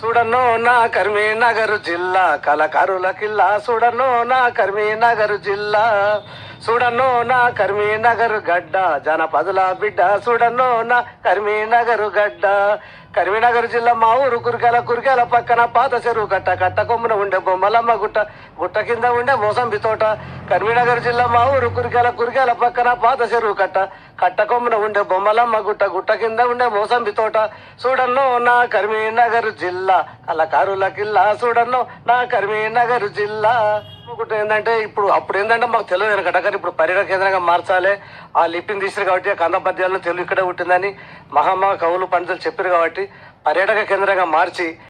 చూడన్నో నా కరీంనగర్ జిల్లా కళకారుల కిల్లా చూడన్నో నా కరీంనగర్ జిల్లా చూడన్నో నా కరీంనగర్ గడ్డ జనపదుల బిడ్డ చూడన్నో నా కరీంనగర్ గడ్డ కరీంనగర్ జిల్లా మా ఊరు కురికాల కురికాల పక్కన పాత చెరువు కట్ట కట్ట కొమ్మున ఉండే బొమ్మలమ్మ గుట్ట గుట్ట కింద ఉండే మోసంబి తోట కరీంనగర్ జిల్లా మా ఊరు కురికాల కురికాల పక్కన పాత చెరువు కట్ట కట్ట కొమ్మున ఉండే బొమ్మలమ్మ గుట్ట గుట్ట కింద ఉండే మోసంబి తోట చూడన్నో నా కరీంనగర్ జిల్లా కళకారుల కిల్లా చూడన్నో నా కరీంనగర్ జిల్లా ఇంకొకటి ఏంటంటే ఇప్పుడు అప్పుడు ఏంటంటే మాకు తెలియదు వెనకట కానీ ఇప్పుడు పర్యాటక కేంద్రంగా మార్చాలి ఆ లిపిని తీసారు కాబట్టి ఆ కంద పద్యాలను తెలుగు ఇక్కడే ఉంటుందని మహామా కవులు పండితులు చెప్పారు కాబట్టి పర్యాటక కేంద్రంగా మార్చి